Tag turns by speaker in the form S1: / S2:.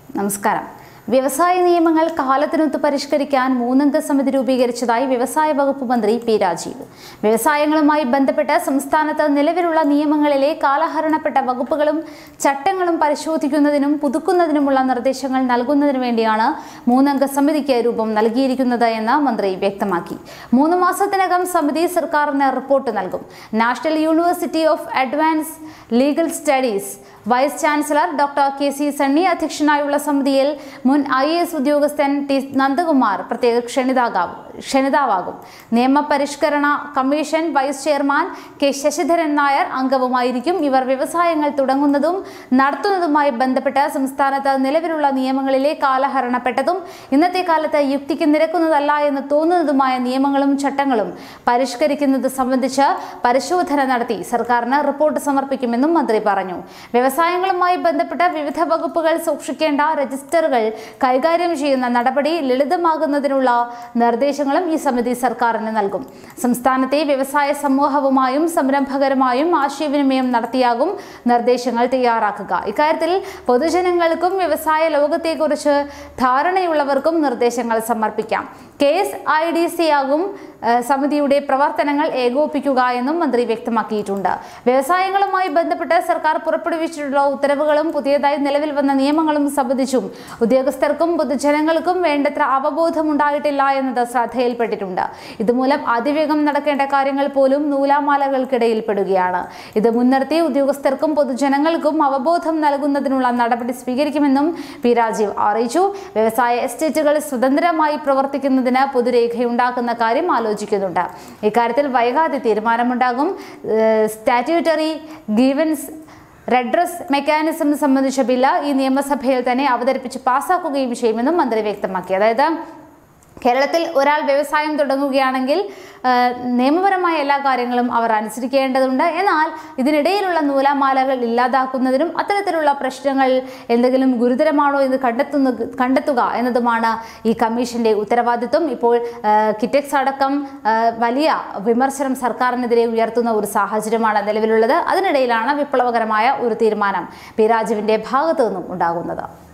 S1: നമസ്കാരം വ്യവസായ നിയമങ്ങൾ കാലത്തിനൊത്ത് പരിഷ്കരിക്കാൻ മൂന്നംഗ സമിതി രൂപീകരിച്ചതായി വ്യവസായ വകുപ്പ് മന്ത്രി പി രാജീവ് വ്യവസായങ്ങളുമായി ബന്ധപ്പെട്ട് സംസ്ഥാനത്ത് നിലവിലുള്ള നിയമങ്ങളിലെ കാലഹരണപ്പെട്ട വകുപ്പുകളും ചട്ടങ്ങളും പരിശോധിക്കുന്നതിനും പുതുക്കുന്നതിനുമുള്ള നിർദ്ദേശങ്ങൾ നൽകുന്നതിനു വേണ്ടിയാണ് മൂന്നംഗ സമിതിക്ക് രൂപം നൽകിയിരിക്കുന്നത് എന്ന് മന്ത്രി വ്യക്തമാക്കി മൂന്ന് മാസത്തിനകം സമിതി സർക്കാരിന് റിപ്പോർട്ട് നൽകും national university of advance legal studies vice chancellor doctor K C Sunny അധ്യക്ഷനായുള്ള സമിതിയിൽ മുൻ ഐ എസ് ഉദ്യോഗസ്ഥൻ ടി നന്ദകുമാർ പ്രത്യേക ക്ഷണിതാകാവും ക്ഷണിതാവാകും നിയമപരിഷ്കരണ commission vice chairman K Sasidharan Nair അംഗവുമായിരിക്കും ഇവർ വ്യവസായങ്ങൾ തുടങ്ങുന്നതും നടത്തുന്നതുമായി ബന്ധപ്പെട്ട് സംസ്ഥാനത്ത് നിലവിലുള്ള നിയമങ്ങളിലെ കാലഹരണപ്പെട്ടതും ഇന്നത്തെ കാലത്ത് യുക്തിക്ക് നിരക്കുന്നതല്ല എന്ന് തോന്നുന്നതുമായ നിയമങ്ങളും ചട്ടങ്ങളും പരിഷ്കരിക്കുന്നത് സംബന്ധിച്ച് പരിശോധന നടത്തി സർക്കാരിന് റിപ്പോർട്ട് സമർപ്പിക്കുമെന്നും മന്ത്രി പറഞ്ഞു വ്യവസായങ്ങളുമായി ബന്ധപ്പെട്ട വിവിധ വകുപ്പുകൾ സൂക്ഷിക്കേണ്ട രജിസ്റ്ററുകൾ കൈകാര്യം ചെയ്യുന്ന നടപടി ലളിതമാകുന്നതിനുള്ള നിർദ്ദേശങ്ങളും ഈ സമിതി സർക്കാരിന് നൽകും സംസ്ഥാനത്തെ വ്യവസായ സമൂഹവുമായും സംരംഭകരുമായും ആശയവിനിമയം നടത്തിയാകും നിർദ്ദേശങ്ങൾ തയ്യാറാക്കുക ഇക്കാര്യത്തിൽ പൊതുജനങ്ങൾക്കും വ്യവസായ ലോകത്തെക്കുറിച്ച് ധാരണയുള്ളവർക്കും നിർദ്ദേശങ്ങൾ സമർപ്പിക്കാം K S I D C ആകും ഏഹ്, സമിതിയുടെ പ്രവർത്തനങ്ങൾ ഏകോപിപ്പിക്കുക എന്നും മന്ത്രി വ്യക്തമാക്കിയിട്ടുണ്ട് വ്യവസായങ്ങളുമായി ബന്ധപ്പെട്ട് സർക്കാർ പുറപ്പെടുവിച്ചിട്ടുള്ള ഉത്തരവുകളും പുതിയതായി നിലവിൽ വന്ന നിയമങ്ങളും സംബന്ധിച്ചും ഉദ്യോഗസ്ഥർക്കും പൊതുജനങ്ങൾക്കും വേണ്ടത്ര അവബോധമുണ്ടായിട്ടില്ല എന്നത് ശ്രദ്ധയിൽപ്പെട്ടിട്ടുണ്ട് ഇതുമൂലം അതിവേഗം നടക്കേണ്ട കാര്യങ്ങൾ പോലും നൂലാമാലകൾക്കിടയിൽ പെടുകയാണ് ഇത് മുൻനിർത്തി ഉദ്യോഗസ്ഥർക്കും പൊതുജനങ്ങൾക്കും അവബോധം നൽകുന്നതിനുള്ള നടപടി സ്വീകരിക്കുമെന്നും പി രാജീവ് അറിയിച്ചു വ്യവസായ എസ്റ്റേറ്റുകൾ സ്വതന്ത്രമായി പ്രവർത്തിക്കുന്നതിന് പൊതുരേഖയുണ്ടാക്കുന്ന കാര്യം ആലോചിക്കുന്നുണ്ട് ഇക്കാര്യത്തിൽ വൈകാതെ തീരുമാനമുണ്ടാകും സ്റ്റാറ്റ്യൂട്ടറി ഗീവൻസ് റെഡ്രസ് മെക്കാനിസം സംബന്ധിച്ച ബില്ല് ഈ നിയമസഭയിൽ തന്നെ അവതരിപ്പിച്ച് പാസ്സാക്കുകയും ചെയ്യുമെന്നും മന്ത്രി വ്യക്തമാക്കി അതായത് കേരളത്തിൽ ഒരാൾ വ്യവസായം തുടങ്ങുകയാണെങ്കിൽ ആ, നിയമപരമായ എല്ലാ കാര്യങ്ങളും അവർ അനുസരിക്കേണ്ടതുണ്ട് എന്നാൽ ഇതിനിടയിലുള്ള നൂലാമാലകൾ ഇല്ലാതാക്കുന്നതിനും അത്തരത്തിലുള്ള പ്രശ്നങ്ങൾ എന്തെങ്കിലും ഗുരുതരമാണോ എന്ന് കണ്ടെത്തുന്ന കണ്ടെത്തുക എന്നതുമാണ് ഈ കമ്മീഷന്റെ ഉത്തരവാദിത്വം ഇപ്പോൾ ആ, കിറ്റെക്സ് അടക്കം ആ, വലിയ വിമർശനം സർക്കാരിനെതിരെ ഉയർത്തുന്ന ഒരു സാഹചര്യമാണ് നിലവിലുള്ളത് അതിനിടയിലാണ് വിപ്ലവകരമായ ഒരു തീരുമാനം പി രാജുവിന്റെ ഭാഗത്തു നിന്നും ഉണ്ടാകുന്നത്